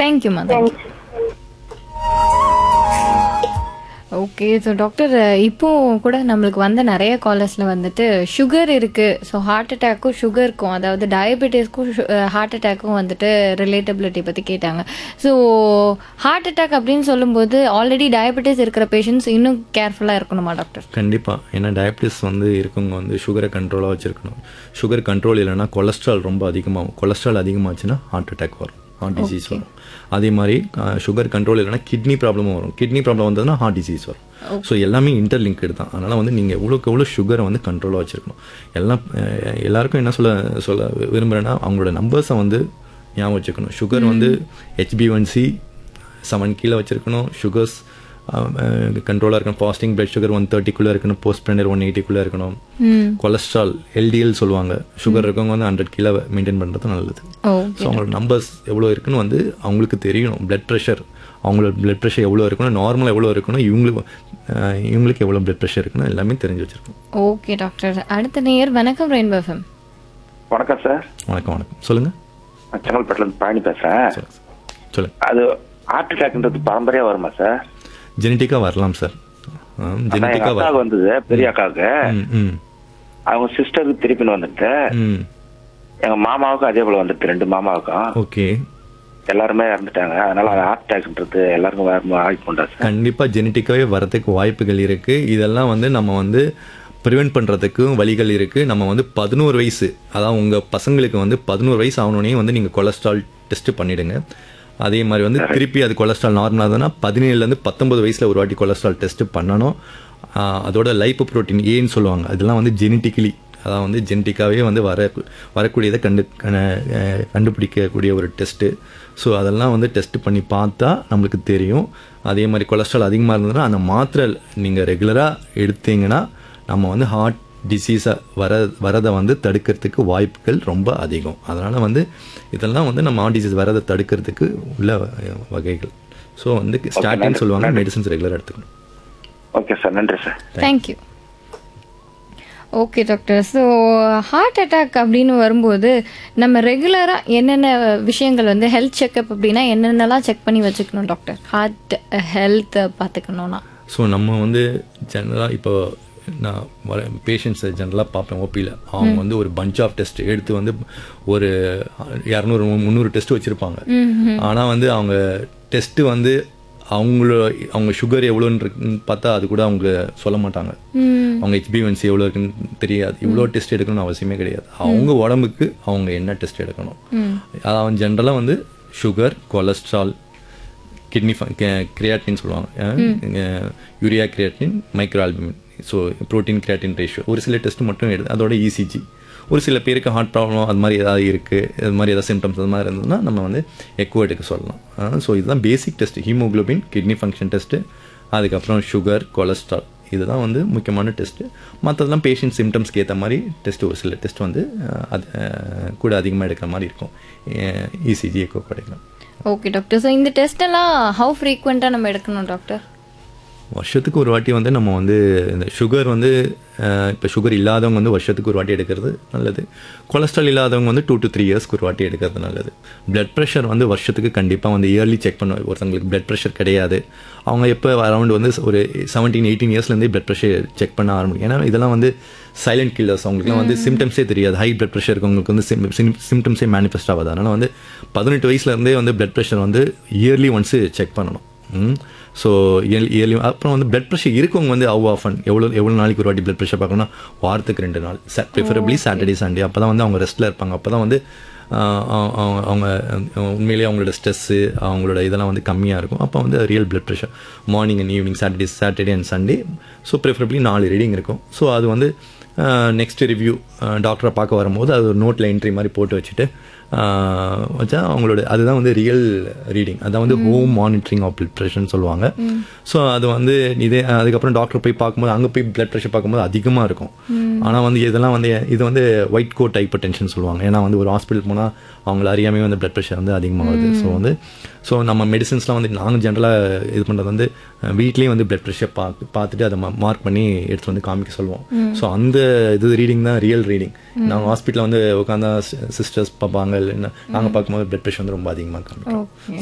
தேங்க்யூம்மா thank you thanks okay so doctor இப்போ கூட நம்மளுக்கு வந்த நிறைய காலர்ஸில் வந்துட்டு சுகர் இருக்கு ஸோ ஹார்ட் அட்டாக்கும் சுகருக்கும் அதாவது டயபெட்டிஸ்க்கும் ஹார்ட் அட்டாக்கும் வந்துட்டு ரிலேட்டபிலிட்டி பற்றி கேட்டாங்க ஸோ ஹார்ட் அட்டாக் அப்படின்னு சொல்லும்போது ஆல்ரெடி டயபெட்டிஸ் இருக்கிற பேஷண்ட்ஸ் இன்னும் கேர்ஃபுல்லாக இருக்கணுமா டாக்டர் கண்டிப்பாக ஏன்னா டயபிட்டிஸ் வந்து இருக்கவங்க வந்து சுகரை கண்ட்ரோலாக வச்சுருக்கணும் சுகர் கண்ட்ரோல் இல்லைன்னா கொலஸ்ட்ரால் ரொம்ப அதிகமாகும் கொலஸ்ட்ரால் அதிகமாச்சுன்னா ஹார்ட் அட்டாக் வரும் ஹார்ட் டிசீஸ் வரும் அதே மாதிரி சுகர் கண்ட்ரோல் இல்லைன்னா கிட்னி ப்ராப்ளமும் வரும் கிட்னி ப்ராப்ளம் வந்ததுன்னா ஹார்ட் டிசீஸ் வரும் ஸோ எல்லாமே இன்டர்லிங்க்டு தான் அதனால் வந்து நீங்கள் எவ்வளோக்கு எவ்வளோ சுகரை வந்து கண்ட்ரோலாக வச்சுருக்கணும் எல்லாம் அஹ், எல்லாருக்கும் என்ன சொல்ல சொல்ல விரும்புகிறேன்னா அவங்களோட நம்பர்ஸை வந்து ஞாபகம் வச்சுக்கணும் சுகர் வந்து ஹெச்பிஒன்சி செவன் கீழே வச்சுருக்கணும் சுகர்ஸ் கண்ட்ரோலாக இருக்கணும் ஃபாஸ்டிங் பிளட் சுகர் ஒன் தேர்ட்டிக்குள்ளே இருக்கணும் போஸ்ட் ப்ரெண்டர் ஒன் எயிட்டிக்குள்ளே இருக்கணும் கொலஸ்ட்ரால் எல்டிஎல் சொல்லுவாங்க சுகர் இருக்கவங்க வந்து ஹண்ட்ரட் கிலோ மெயின்டைன் பண்ணுறது நல்லது ஓ ஸோ அவங்களோட நம்பர்ஸ் எவ்வளோ இருக்குன்னு வந்து அவங்களுக்கு தெரியணும் பிளட் ப்ரெஷர் அவங்களோட பிளட் ப்ரெஷர் எவ்வளோ இருக்கணும் நார்மலாக எவ்வளோ இருக்கணும் இவங்களுக்கு அஹ், இவங்களுக்கு எவ்வளோ பிளட் ப்ரெஷர் இருக்குன்னு எல்லாமே தெரிஞ்சு வச்சுருக்கணும் ஓகே டாக்டர் அடுத்த நேயர் வணக்கம் ரெயின்போ எஃப்எம் வணக்கம் சார் வணக்கம் வணக்கம் சொல்லுங்கள் நான் செங்கல்பட்டுல இருந்து பழனி பேசுறேன் சொல்லுங்கள் சொல்லுங்கள் அது ஹார்ட் அட்டாக்ன்றது பரம்பரையா வருமா சார் ஜெனட்டிக்காக வரலாம் சார் அதான் எங்க ஜெனட்டிக்காக அக்காவுக்கு வரலாம் வந்தது பெரிய அக்காவுக்கு ம் ம் அவங்க சிஸ்டருக்கு திருப்பின்னு வந்துட்டு ம் எங்க மாமாவுக்கும் அதே போல வந்துட்டு ரெண்டு மாமாவுக்கும் ஓகே எல்லாருமே இறந்துட்டாங்க அதனால அது ஹார்ட் அட்டாக்ன்றது எல்லாருக்கும் வர வாய்ப்பு உண்டா சார் கண்டிப்பாக ஜெனட்டிக்காகவே வரதுக்கு வாய்ப்புகள் இருக்குது இதெல்லாம் வந்து நம்ம வந்து ப்ரிவெண்ட் பண்ணுறதுக்கும் வழிகள் இருக்குது நம்ம வந்து பதினோரு வயசு அதாவது உங்கள் பசங்களுக்கு வந்து பதினோரு வயசு ஆகணுன்னே வந்து நீங்கள் கொலஸ்ட்ரால் டெஸ்ட் பண்ணிவிடுங்க அதே மாதிரி வந்து திருப்பி அது கொலஸ்ட்ரால் நார்மலாக இருந்ததுன்னா பதினேழுலேருந்து பத்தொன்பது வயசில் ஒரு வாட்டி கொலஸ்ட்ரால் டெஸ்ட் பண்ணணும் ஆஹ் அதோட லைப்போ புரோட்டீன் ஏன்னு சொல்லுவாங்க அதெல்லாம் வந்து ஜெனட்டிக்கலி அதான் வந்து ஜெனட்டிக்காகவே வந்து வர வரக்கூடியதை கண்டு கண- அஹ் கண்டுபிடிக்கக்கூடிய ஒரு டெஸ்ட்டு ஸோ அதெல்லாம் வந்து டெஸ்ட் பண்ணி பார்த்தா நம்மளுக்கு தெரியும் அதே மாதிரி கொலஸ்ட்ரால் அதிகமாக இருந்ததுன்னா அந்த மாத்திரை நீங்கள் ரெகுலராக எடுத்தீங்கன்னா நம்ம வந்து ஹார்ட் டிசீஸை வர வரதை வந்து தடுக்கிறதுக்கு வாய்ப்புகள் ரொம்ப அதிகம் அதனால் வந்து இதெல்லாம் வந்து நம்ம ஹார்ட் டிசீஸ் வரதை தடுக்கிறதுக்கு உள்ள அஹ், வகைகள் ஸோ வந்து ஸ்டார்டிங் சொல்லுவாங்க மெடிசன்ஸ் ரெகுலராக எடுத்துக்கணும் ஓகே சார் நன்றி sir thank you okay doctor so heart attack அப்படின்னு வரும்போது நம்ம ரெகுலராக என்னென்ன விஷயங்கள் வந்து ஹெல்த் செக்கப் அப்படின்னா என்னென்னலாம் செக் பண்ணி வச்சுக்கணும் டாக்டர் ஹார்ட் ஹெல்த் பார்த்துக்கணும்னா ஸோ நம்ம வந்து ஜென்ரலாக இப்போ நான் வர பேஷண்ட்ஸை ஜென்ரலாக பார்ப்பேன் ஓபியில் அவங்க வந்து ஒரு பஞ்ச் ஆஃப் டெஸ்ட் எடுத்து வந்து ஒரு இரநூறு முந்நூறு டெஸ்ட் வச்சுருப்பாங்க ஆனால் வந்து அவங்க டெஸ்ட்டு வந்து அவங்கள அவங்க சுகர் எவ்வளோன்னு இருக்குன்னு பார்த்தா அது கூட அவங்க சொல்ல மாட்டாங்க அவங்க ஹெச்பிஎன்சி எவ்வளோ இருக்குன்னு தெரியாது இவ்வளோ டெஸ்ட் எடுக்கணும்னு அவசியமே கிடையாது அவங்க உடம்புக்கு அவங்க என்ன டெஸ்ட் எடுக்கணும் அதாவது ஜென்ரலாக வந்து சுகர் கொலஸ்ட்ரால் கிட்னி கிரியாட்டின் சொல்லுவாங்க urea creatinine micro albumin so protein creatinine ratio ஒரு சில டெஸ்ட் மட்டும் எடுத்து அதோட இசிஜி ஒரு சில பேருக்கு ஹார்ட் ப்ராப்ளம் அது மாதிரி ஏதாவது இருக்குது அது மாதிரி ஏதாவது சிம்டம்ஸ் அது மாதிரி இருந்ததுன்னா நம்ம வந்து எக்கோ எடுக்க சொல்லலாம் ஸோ இதுதான் basic test haemoglobin kidney function test அதுக்கப்புறம் சுகர் கொலஸ்ட்ரால் இதுதான் வந்து முக்கியமான டெஸ்ட்டு மற்றதெல்லாம் பேஷண்ட் சிம்டம்ஸ்க்கு ஏற்ற மாதிரி டெஸ்ட் ஒரு சில டெஸ்ட் வந்து அஹ், அது அஹ், கூட அதிகமாக எடுக்கிற மாதிரி இருக்கும் இசிஜி எக்கோ கிடைக்கலாம் ஓகே டாக்டர் ஸோ இந்த டெஸ்ட் எல்லாம் ஹவு ஃப்ரீக்வெண்ட்டாக நம்ம எடுக்கணும் டாக்டர் வருஷத்துக்கு ஒரு வாட்டி வந்து நம்ம வந்து இந்த சுகர் வந்து இப்போ சுகர் இல்லாதவங்க வந்து வருஷத்துக்கு ஒரு வாட்டி எடுக்கிறது நல்லது கொலஸ்ட்ரால் இல்லாதவங்க வந்து டூ டு த்ரீ இயர்ஸ்க்கு ஒரு வாட்டி எடுக்கிறது நல்லது பிளட் ப்ரெஷர் வந்து வருஷத்துக்கு கண்டிப்பாக வந்து இயர்லி செக் பண்ண ஒருத்தவங்களுக்கு பிளட் ப்ரெஷர் கிடையாது அவங்க எப்போ அரௌண்ட் வந்து ஒரு செவன்டீன் எயிட்டீன் இயர்ஸ்லேருந்தே பிளட் ப்ரெஷர் செக் பண்ண ஆரம்பிக்கும் ஏன்னா இதெல்லாம் வந்து சைலண்ட் கில்லர்ஸ் அவங்களுக்குலாம் வந்து சிம்டம்ஸே தெரியாது ஹை பிளட் ப்ரெஷர் இருக்கவங்களுக்கு வந்து சிம்டம்ஸே மேனிஃபெஸ்ட் ஆகாது அதனால் வந்து பதினெட்டு வயசுலேருந்தே வந்து பிளட் ப்ரெஷர் வந்து இயர்லி ஒன்ஸு செக் பண்ணணும் ஸோ இயர்லி அப்புறம் வந்து பிளட் ப்ரெஷர் இருக்கவங்க வந்து ஹவ் ஆஃபன் எவ்வளோ எவ்வளோ நாளைக்கு ஒரு வாட்டி பிளட் ப்ரெஷர் பார்க்கணும்னா வாரத்துக்கு ரெண்டு நாள் ப்ரிஃபரபிளி சாட்டர்டே சண்டே அப்போ தான் வந்து அவங்க ரெஸ்ட்டில் இருப்பாங்க அப்போ தான் வந்து ஆஹ் அவங்க அவங்க உண்மையிலேயே அவங்களோட ஸ்ட்ரெஸ்ஸு அவங்களோட இதெல்லாம் வந்து கம்மியாக இருக்கும் அப்போ வந்து real blood pressure morning and evening Saturday Saturday and Sunday so preferably நாலு ரீடிங் இருக்கும் ஸோ அது வந்து நெக்ஸ்ட் ரிவ்யூ டாக்டரை பார்க்க வரும்போது அது ஒரு நோட்டில் என்ட்ரி மாதிரி போட்டு வச்சுட்டு ஆஹ் வச்சா அவங்களோட அதுதான் வந்து ரியல் ரீடிங் அதான் வந்து ஹோம் மானிட்டரிங் ஆஃப் பிளட் ப்ரெஷர்னு சொல்லுவாங்க ஸோ அது வந்து இதே அதுக்கப்புறம் டாக்டர் போய் பார்க்கும்போது அங்கே போய் பிளட் ப்ரெஷர் பார்க்கும்போது அதிகமாக இருக்கும் ஆனால் வந்து இதெல்லாம் வந்து இது வந்து ஒயிட் கோட் டைப்பர் டென்ஷன் சொல்லுவாங்க ஏன்னா வந்து ஒரு ஹாஸ்பிட்டல் போனால் அவங்கள அறியாமே வந்து பிளட் ப்ரெஷர் வந்து அதிகமாக வருது ஸோ வந்து ஸோ நம்ம மெடிசன்ஸ்லாம் வந்து நாங்கள் ஜென்ரலாக இது பண்ணுறது வந்து வீட்லேயும் வந்து பிளட் ப்ரெஷர் பார்த்து பார்த்துட்டு அதை மார்க் பண்ணி எடுத்து வந்து காமிக்க சொல்லுவோம் ஸோ அந்த இது ரீடிங் தான் ரியல் ரீடிங் நாங்கள் ஹாஸ்பிட்டலில் வந்து உட்காந்தா சிஸ்டர்ஸ் பார்ப்பாங்க இல்லைன்னா நாங்கள் பார்க்கும்போது பிளட் ப்ரெஷர் வந்து ரொம்ப அதிகமாக காமிக்கும் ஓகே